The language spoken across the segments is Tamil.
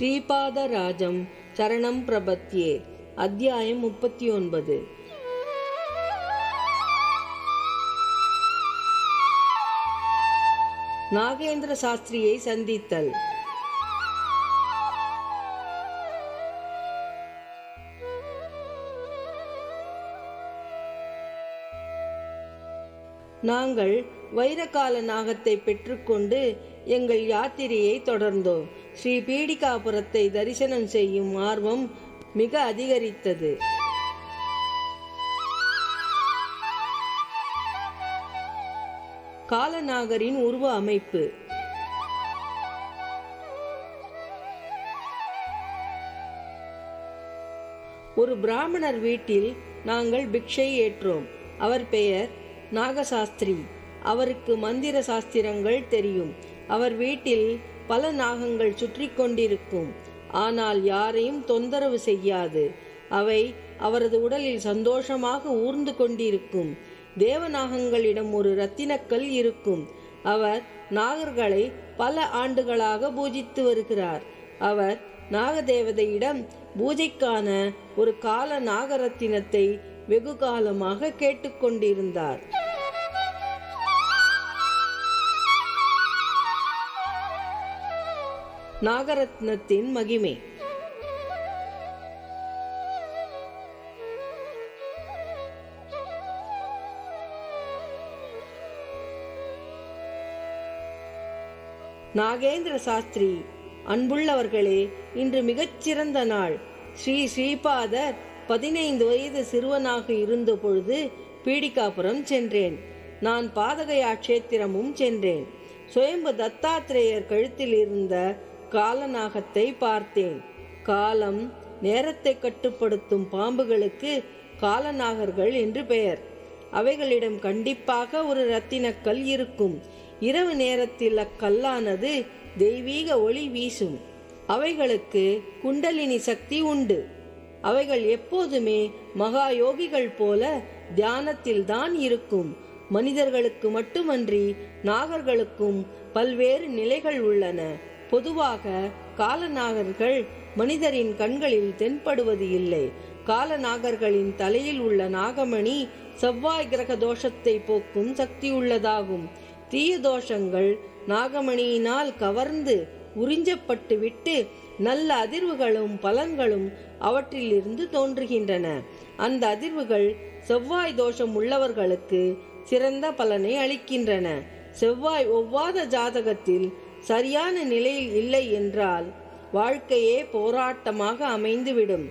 ஸ்ரீபாதராஜம் சரணம் பிரபத்யே அத்தியாயம் முப்பத்தி ஒன்பது நாகேந்திர சாஸ்திரியை சந்தித்தல் நாங்கள் வைரகால நாகத்தை பெற்றுக்கொண்டு எங்கள் யாத்திரையை தொடர்ந்தோம் ஸ்ரீ பீடிகாபுரத்தை தரிசனம் செய்யும் ஆர்வம் மிக அதிகரித்தது காலநாகரின் உருவ அமைப்பு ஒரு பிராமணர் வீட்டில் நாங்கள் பிக்ஷை ஏற்றோம் அவர் பெயர் நாகசாஸ்திரி அவருக்கு மந்திர சாஸ்திரங்கள் தெரியும் அவர் வீட்டில் பல நாகங்கள் சுற்றி கொண்டிருக்கும் ஆனால் யாரையும் தொந்தரவு செய்யாது அவை அவரது உடலில் சந்தோஷமாக ஊர்ந்து கொண்டிருக்கும் தேவநாகங்களிடம் ஒரு ரத்தினக்கல் இருக்கும் அவர் நாகர்களை பல ஆண்டுகளாக பூஜித்து வருகிறார் அவர் நாகதேவதையிடம் பூஜைக்கான ஒரு கால நாகரத்தினத்தை வெகு காலமாக கேட்டுக்கொண்டிருந்தார் நாகரத்னத்தின் மகிமை நாகேந்திர சாஸ்திரி அன்புள்ளவர்களே இன்று மிகச்சிறந்த நாள் ஸ்ரீ ஸ்ரீபாதர் பதினைந்து வயது சிறுவனாக இருந்த பொழுது பீடிகாபுரம் சென்றேன் நான் பாதகயா கஷேத்திரமும் சென்றேன் சுயம்பு தத்தாத்திரேயர் கழுத்தில் இருந்த காலநாகத்தை பார்த்தேன் காலம் நேரத்தை கட்டுப்படுத்தும் பாம்புகளுக்கு காலநாகர்கள் என்று பெயர் அவைகளிடம் கண்டிப்பாக ஒரு ரத்தினக்கல் இருக்கும் இரவு நேரத்தில் அக்கல்லானது தெய்வீக ஒளி வீசும் அவைகளுக்கு குண்டலினி சக்தி உண்டு அவைகள் எப்போதுமே மகா யோகிகள் போல தியானத்தில் தான் இருக்கும் மனிதர்களுக்கு மட்டுமன்றி நாகர்களுக்கும் பல்வேறு நிலைகள் உள்ளன பொதுவாக காலநாகர்கள் மனிதரின் கண்களில் தென்படுவது இல்லை காலநாகர்களின் தலையில் உள்ள நாகமணி செவ்வாய் கிரக தோஷத்தை போக்கும் சக்தி உள்ளதாகும் தீய தோஷங்கள் நாகமணியினால் கவர்ந்து உறிஞ்சப்பட்டு விட்டு நல்ல அதிர்வுகளும் பலன்களும் அவற்றிலிருந்து தோன்றுகின்றன அந்த அதிர்வுகள் செவ்வாய் தோஷம் உள்ளவர்களுக்கு சிறந்த பலனை அளிக்கின்றன செவ்வாய் ஒவ்வாத ஜாதகத்தில் சரியான நிலையில் இல்லை என்றால் வாழ்க்கையே போராட்டமாக அமைந்துவிடும்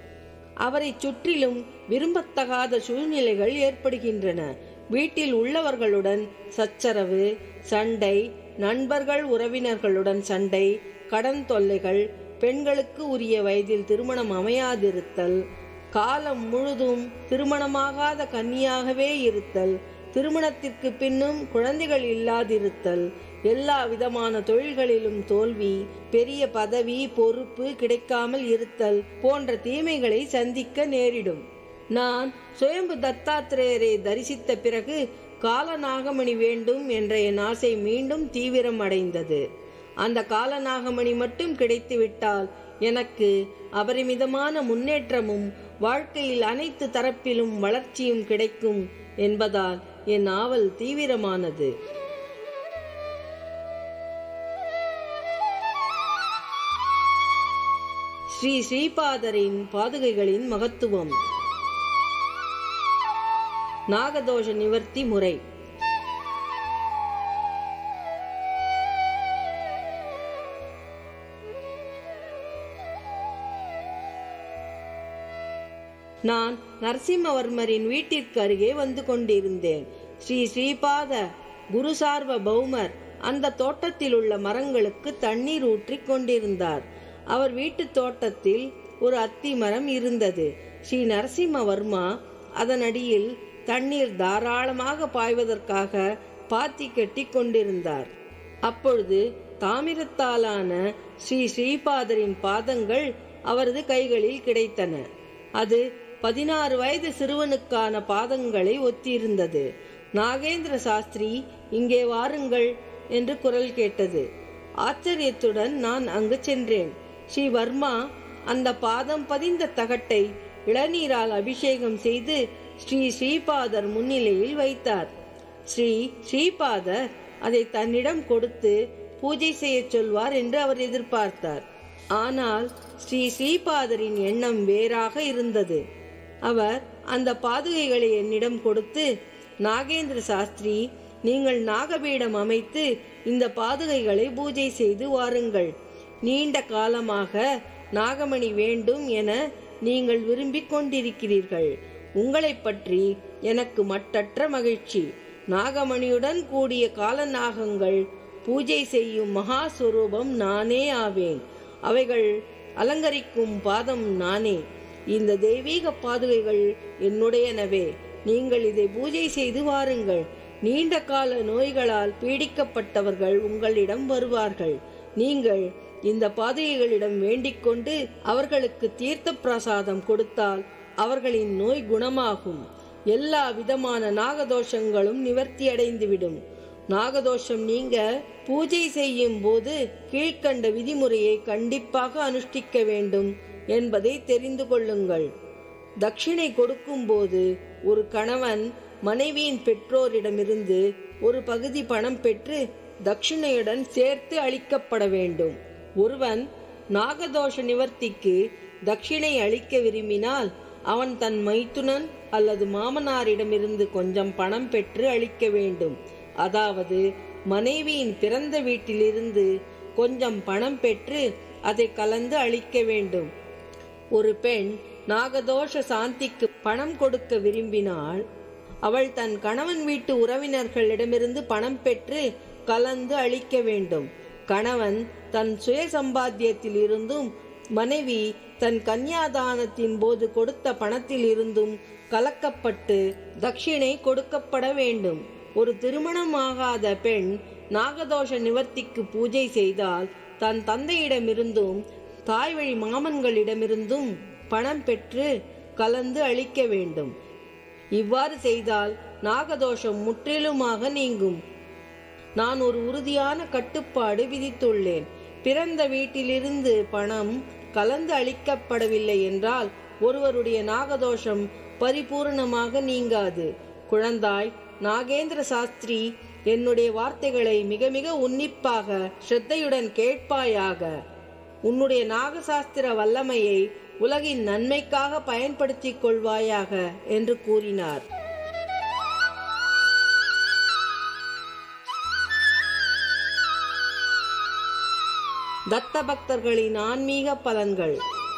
அவரை சுற்றிலும் விரும்பத்தகாத சூழ்நிலைகள் ஏற்படுகின்றன வீட்டில் உள்ளவர்களுடன் சச்சரவு சண்டை நண்பர்கள் உறவினர்களுடன் சண்டை கடன் தொல்லைகள் பெண்களுக்கு உரிய வயதில் திருமணம் அமையாதிருத்தல் காலம் முழுதும் திருமணமாகாத கன்னியாகவே இருத்தல் திருமணத்திற்கு பின்னும் குழந்தைகள் இல்லாதிருத்தல் எல்லா விதமான தொழில்களிலும் தோல்வி பெரிய பதவி பொறுப்பு கிடைக்காமல் இருத்தல் போன்ற தீமைகளை சந்திக்க நேரிடும் நான் சுயம்பு தத்தாத்திரேயரை தரிசித்த பிறகு காலநாகமணி வேண்டும் என்ற என் ஆசை மீண்டும் தீவிரம் அடைந்தது அந்த காலநாகமணி மட்டும் கிடைத்துவிட்டால் எனக்கு அபரிமிதமான முன்னேற்றமும் வாழ்க்கையில் அனைத்து தரப்பிலும் வளர்ச்சியும் கிடைக்கும் என்பதால் என் ஆவல் தீவிரமானது ஸ்ரீ ஸ்ரீபாதரின் பாதுகைகளின் மகத்துவம் நாகதோஷ நிவர்த்தி முறை நான் நரசிம்மவர்மரின் வீட்டிற்கு அருகே வந்து கொண்டிருந்தேன் ஸ்ரீ ஸ்ரீபாத குருசார்வ பௌமர் அந்த தோட்டத்தில் உள்ள மரங்களுக்கு தண்ணீர் ஊற்றிக் கொண்டிருந்தார் அவர் வீட்டு தோட்டத்தில் ஒரு அத்தி மரம் இருந்தது ஸ்ரீ நரசிம்மவர்மா அதன் அடியில் தண்ணீர் தாராளமாக பாய்வதற்காக பாத்தி கட்டி கொண்டிருந்தார் அப்பொழுது தாமிரத்தாலான ஸ்ரீ ஸ்ரீபாதரின் பாதங்கள் அவரது கைகளில் கிடைத்தன அது பதினாறு வயது சிறுவனுக்கான பாதங்களை ஒத்திருந்தது நாகேந்திர சாஸ்திரி இங்கே வாருங்கள் என்று குரல் கேட்டது ஆச்சரியத்துடன் நான் அங்கு சென்றேன் ஸ்ரீ வர்மா அந்த பாதம் பதிந்த தகட்டை இளநீரால் அபிஷேகம் செய்து ஸ்ரீ ஸ்ரீபாதர் முன்னிலையில் வைத்தார் ஸ்ரீ ஸ்ரீபாதர் அதை தன்னிடம் கொடுத்து பூஜை செய்ய சொல்வார் என்று அவர் எதிர்பார்த்தார் ஆனால் ஸ்ரீ ஸ்ரீபாதரின் எண்ணம் வேறாக இருந்தது அவர் அந்த பாதுகைகளை என்னிடம் கொடுத்து நாகேந்திர சாஸ்திரி நீங்கள் நாகபீடம் அமைத்து இந்த பாதுகைகளை பூஜை செய்து வாருங்கள் நீண்ட காலமாக நாகமணி வேண்டும் என நீங்கள் விரும்பிக் கொண்டிருக்கிறீர்கள் உங்களைப் பற்றி எனக்கு மட்டற்ற மகிழ்ச்சி நாகமணியுடன் கூடிய காலநாகங்கள் பூஜை செய்யும் மகா சுரூபம் நானே ஆவேன் அவைகள் அலங்கரிக்கும் பாதம் நானே இந்த தெய்வீக பாதுகைகள் என்னுடையனவே நீங்கள் இதை பூஜை செய்து வாருங்கள் நீண்ட கால நோய்களால் பீடிக்கப்பட்டவர்கள் உங்களிடம் வருவார்கள் நீங்கள் இந்த பாதுகைகளிடம் வேண்டிக் கொண்டு அவர்களுக்கு தீர்த்த பிரசாதம் கொடுத்தால் அவர்களின் நோய் குணமாகும் எல்லா விதமான நாகதோஷங்களும் நிவர்த்தி அடைந்துவிடும் நாகதோஷம் நீங்க பூஜை செய்யும் போது கீழ்க்கண்ட விதிமுறையை கண்டிப்பாக அனுஷ்டிக்க வேண்டும் என்பதை தெரிந்து கொள்ளுங்கள் தட்சிணை கொடுக்கும்போது ஒரு கணவன் மனைவியின் பெற்றோரிடமிருந்து ஒரு பகுதி பணம் பெற்று தட்சிணையுடன் சேர்த்து அளிக்கப்பட வேண்டும் ஒருவன் நாகதோஷ நிவர்த்திக்கு தட்சிணை அளிக்க விரும்பினால் அவன் தன் மைத்துனன் அல்லது மாமனாரிடமிருந்து கொஞ்சம் பணம் பெற்று அளிக்க வேண்டும் அதாவது மனைவியின் பிறந்த வீட்டிலிருந்து கொஞ்சம் பணம் பெற்று அதை கலந்து அளிக்க வேண்டும் ஒரு பெண் நாகதோஷ சாந்திக்கு பணம் கொடுக்க விரும்பினால் அவள் தன் கணவன் வீட்டு உறவினர்களிடமிருந்து பணம் பெற்று கலந்து அளிக்க வேண்டும் கணவன் தன் சுய சம்பாத்தியத்தில் இருந்தும் மனைவி தன் கன்னியாதானத்தின் போது கொடுத்த பணத்தில் இருந்தும் கலக்கப்பட்டு தட்சிணை கொடுக்கப்பட வேண்டும் ஒரு திருமணமாகாத பெண் நாகதோஷ நிவர்த்திக்கு பூஜை செய்தால் தன் தந்தையிடமிருந்தும் தாய் வழி மாமன்களிடமிருந்தும் பணம் பெற்று கலந்து அளிக்க வேண்டும் இவ்வாறு செய்தால் நாகதோஷம் முற்றிலுமாக நீங்கும் நான் ஒரு உறுதியான கட்டுப்பாடு விதித்துள்ளேன் பிறந்த வீட்டிலிருந்து பணம் கலந்து அளிக்கப்படவில்லை என்றால் ஒருவருடைய நாகதோஷம் பரிபூர்ணமாக நீங்காது குழந்தாய் நாகேந்திர சாஸ்திரி என்னுடைய வார்த்தைகளை மிக மிக உன்னிப்பாக ஸ்ரத்தையுடன் கேட்பாயாக உன்னுடைய நாகசாஸ்திர வல்லமையை உலகின் நன்மைக்காக பயன்படுத்திக் கொள்வாயாக என்று கூறினார் தத்த பக்தர்களின் ஆன்மீக பலன்கள்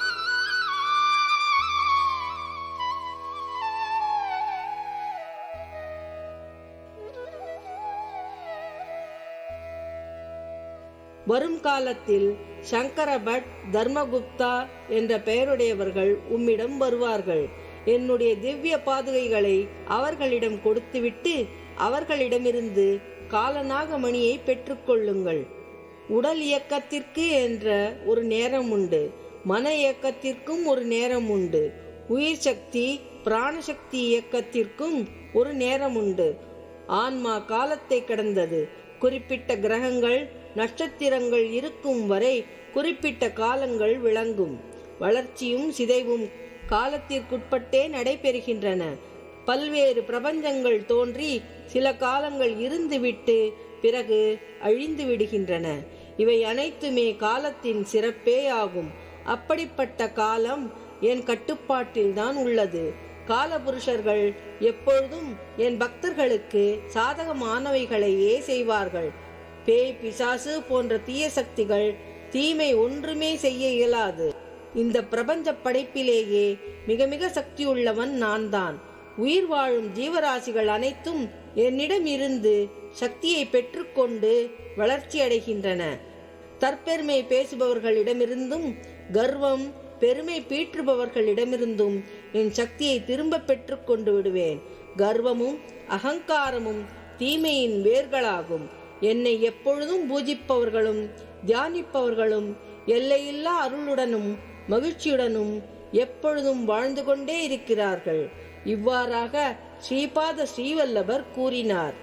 வரும் காலத்தில் சங்கர பட் தர்மகுப்தா என்ற பெயருடையவர்கள் உம்மிடம் வருவார்கள் என்னுடைய திவ்ய பாதுகைகளை அவர்களிடம் கொடுத்துவிட்டு அவர்களிடமிருந்து காலநாக மணியை பெற்றுக்கொள்ளுங்கள் உடல் இயக்கத்திற்கு என்ற ஒரு நேரம் உண்டு மன இயக்கத்திற்கும் ஒரு நேரம் உண்டு உயிர் சக்தி பிராணசக்தி இயக்கத்திற்கும் ஒரு நேரம் உண்டு ஆன்மா காலத்தை கடந்தது குறிப்பிட்ட கிரகங்கள் நட்சத்திரங்கள் இருக்கும் வரை குறிப்பிட்ட காலங்கள் விளங்கும் வளர்ச்சியும் சிதைவும் காலத்திற்குட்பட்டே நடைபெறுகின்றன பல்வேறு பிரபஞ்சங்கள் தோன்றி சில காலங்கள் இருந்துவிட்டு பிறகு அழிந்து விடுகின்றன இவை அனைத்துமே காலத்தின் சிறப்பே ஆகும் அப்படிப்பட்ட காலம் என் கட்டுப்பாட்டில்தான் உள்ளது காலபுருஷர்கள் எப்பொழுதும் என் பக்தர்களுக்கு சாதகமானவைகளையே செய்வார்கள் பேய் பிசாசு போன்ற தீய சக்திகள் தீமை ஒன்றுமே செய்ய இயலாது இந்த பிரபஞ்ச படைப்பிலேயே மிக மிக சக்தியுள்ளவன் நான் தான் உயிர் வாழும் ஜீவராசிகள் அனைத்தும் என்னிடம் இருந்து சக்தியை பெற்றுக்கொண்டு வளர்ச்சி அடைகின்றன தற்பெருமை பேசுபவர்களிடமிருந்தும் கர்வம் பெருமை பீற்றுபவர்களிடமிருந்தும் என் சக்தியை திரும்ப பெற்றுக் கொண்டு விடுவேன் கர்வமும் அகங்காரமும் தீமையின் வேர்களாகும் என்னை எப்பொழுதும் பூஜிப்பவர்களும் தியானிப்பவர்களும் எல்லையில்லா அருளுடனும் மகிழ்ச்சியுடனும் எப்பொழுதும் வாழ்ந்து கொண்டே இருக்கிறார்கள் இவ்வாறாக ஸ்ரீபாத ஸ்ரீவல்லபர் கூறினார்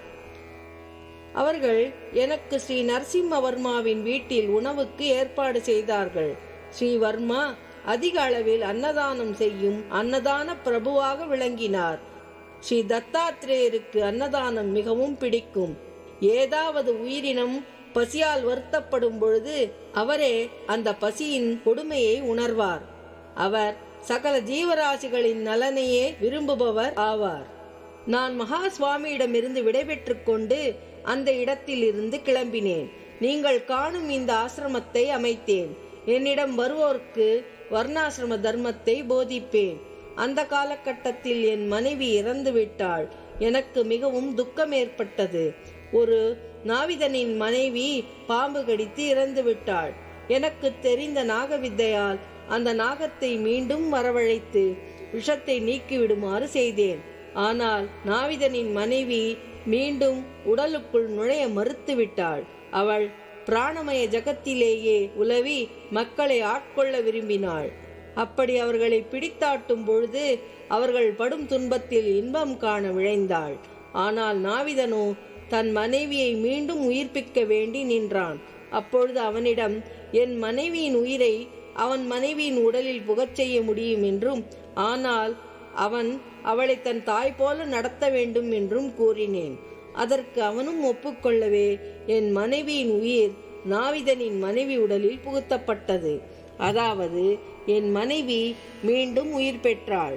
அவர்கள் எனக்கு ஸ்ரீ நரசிம்மவர்மாவின் வீட்டில் உணவுக்கு ஏற்பாடு செய்தார்கள் ஸ்ரீவர்மா அதிக அளவில் அன்னதானம் செய்யும் அன்னதான பிரபுவாக விளங்கினார் ஸ்ரீ தத்தாத்திரேயருக்கு அன்னதானம் மிகவும் பிடிக்கும் ஏதாவது உயிரினம் பசியால் வருத்தப்படும் பொழுது அவரே அந்த பசியின் கொடுமையை உணர்வார் அவர் சகல ஜீவராசிகளின் நலனையே விரும்புபவர் ஆவார் நான் மகா சுவாமியிடமிருந்து விடைபெற்றுக் கொண்டு அந்த இடத்தில் இருந்து கிளம்பினேன் நீங்கள் காணும் இந்த ஆசிரமத்தை அமைத்தேன் என்னிடம் வருவோருக்கு வர்ணாசிரம தர்மத்தை போதிப்பேன் அந்த காலகட்டத்தில் என் மனைவி இறந்து விட்டாள் எனக்கு மிகவும் துக்கம் ஏற்பட்டது ஒரு நாவிதனின் மனைவி பாம்பு கடித்து இறந்து விட்டாள் எனக்கு தெரிந்த நாகவித்தையால் அந்த நாகத்தை மீண்டும் வரவழைத்து விஷத்தை நீக்கிவிடுமாறு செய்தேன் ஆனால் நாவிதனின் மனைவி மீண்டும் உடலுக்குள் நுழைய மறுத்துவிட்டாள் அவள் பிராணமய ஜகத்திலேயே உலவி மக்களை ஆட்கொள்ள விரும்பினாள் அப்படி அவர்களை பிடித்தாட்டும் பொழுது அவர்கள் படும் துன்பத்தில் இன்பம் காண விழைந்தாள் ஆனால் நாவிதனோ தன் மனைவியை மீண்டும் உயிர்ப்பிக்க வேண்டி நின்றான் அப்பொழுது அவனிடம் என் மனைவியின் உயிரை அவன் மனைவியின் உடலில் புகச் செய்ய முடியும் என்றும் ஆனால் அவன் அவளை தன் தாய் போல நடத்த வேண்டும் என்றும் கூறினேன் அதற்கு அவனும் ஒப்புக்கொள்ளவே என் மனைவியின் உயிர் நாவிதனின் மனைவி உடலில் புகுத்தப்பட்டது அதாவது என் மனைவி மீண்டும் உயிர் பெற்றாள்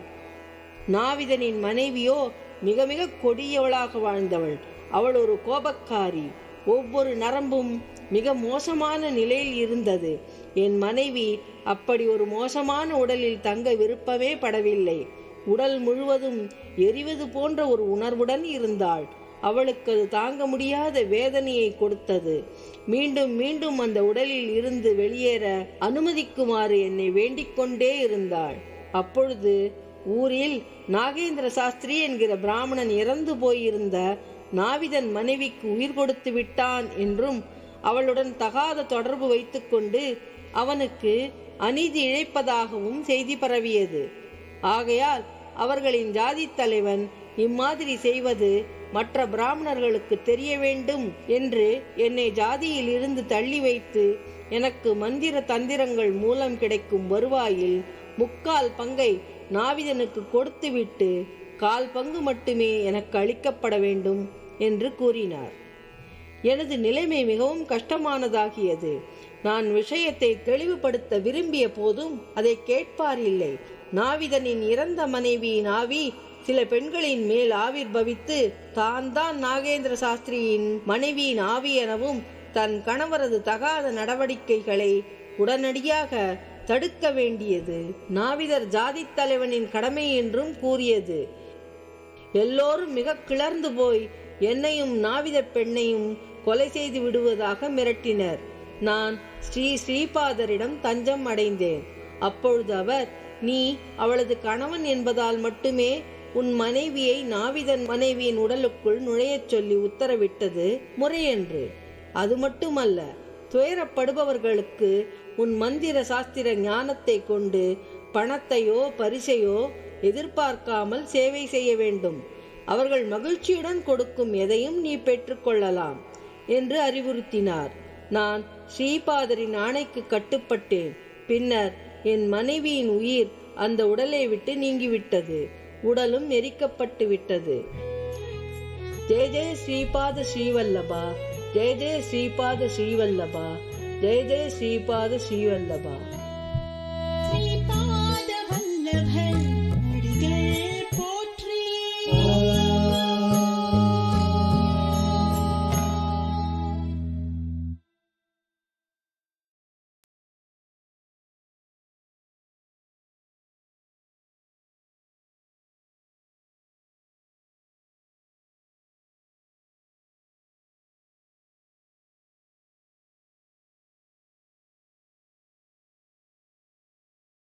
நாவிதனின் மனைவியோ மிக மிக கொடியவளாக வாழ்ந்தவள் அவள் ஒரு கோபக்காரி ஒவ்வொரு நரம்பும் மிக மோசமான நிலையில் இருந்தது என் மனைவி அப்படி ஒரு மோசமான உடலில் தங்க விருப்பமே படவில்லை உடல் முழுவதும் எரிவது போன்ற ஒரு உணர்வுடன் இருந்தாள் அவளுக்கு அது தாங்க முடியாத வேதனையை கொடுத்தது மீண்டும் மீண்டும் அந்த உடலில் இருந்து வெளியேற அனுமதிக்குமாறு என்னை வேண்டிக் கொண்டே இருந்தாள் அப்பொழுது ஊரில் நாகேந்திர சாஸ்திரி என்கிற பிராமணன் இறந்து போயிருந்த நாவிதன் மனைவிக்கு உயிர் கொடுத்து விட்டான் என்றும் அவளுடன் தகாத தொடர்பு வைத்துக்கொண்டு அவனுக்கு அநீதி இழைப்பதாகவும் செய்தி பரவியது ஆகையால் அவர்களின் ஜாதி தலைவன் இம்மாதிரி செய்வது மற்ற பிராமணர்களுக்கு தெரிய வேண்டும் என்று என்னை ஜாதியில் இருந்து தள்ளி வைத்து எனக்கு மந்திர தந்திரங்கள் மூலம் கிடைக்கும் வருவாயில் முக்கால் பங்கை நாவிதனுக்கு கொடுத்துவிட்டு கால் பங்கு மட்டுமே எனக்கு அளிக்கப்பட வேண்டும் என்று கூறினார் எனது நிலைமை மிகவும் கஷ்டமானதாகியது நான் விஷயத்தை தெளிவுபடுத்த விரும்பிய போதும் அதை கேட்பார் இல்லை நாவிதனின் இறந்த மனைவியின் ஆவி சில பெண்களின் மேல் ஆவிர்பவித்து தான் தான் நாகேந்திர சாஸ்திரியின் மனைவியின் ஆவி எனவும் தன் கணவரது தகாத நடவடிக்கைகளை உடனடியாக தடுக்க வேண்டியது நாவிதர் ஜாதித் தலைவனின் கடமை என்றும் கூறியது எல்லோரும் மிக கிளர்ந்து போய் என்னையும் நாவித பெண்ணையும் கொலை செய்து விடுவதாக மிரட்டினர் நான் ஸ்ரீ ஸ்ரீபாதரிடம் தஞ்சம் அடைந்தேன் அப்பொழுது அவர் நீ அவளது கணவன் என்பதால் மட்டுமே உன் மனைவியை நாவிதன் மனைவியின் உடலுக்குள் நுழையச் சொல்லி உத்தரவிட்டது முறையென்று அது மட்டுமல்ல துயரப்படுபவர்களுக்கு உன் மந்திர சாஸ்திர ஞானத்தை கொண்டு பணத்தையோ பரிசையோ எதிர்பார்க்காமல் சேவை செய்ய வேண்டும் அவர்கள் மகிழ்ச்சியுடன் கொடுக்கும் எதையும் நீ பெற்றுக்கொள்ளலாம் என்று அறிவுறுத்தினார் நான் ஸ்ரீபாதரின் ஆணைக்கு கட்டுப்பட்டேன் பின்னர் என் மனைவியின் உயிர் அந்த உடலை விட்டு நீங்கிவிட்டது உடலும் எரிக்கப்பட்டு விட்டது ஜெய ஜெய ஸ்ரீபாத ஸ்ரீவல்லபா ஜெய ஜெய ஸ்ரீபாத ஸ்ரீவல்லபா ஜெய ஜெய ஸ்ரீபாத ஸ்ரீவல்லபா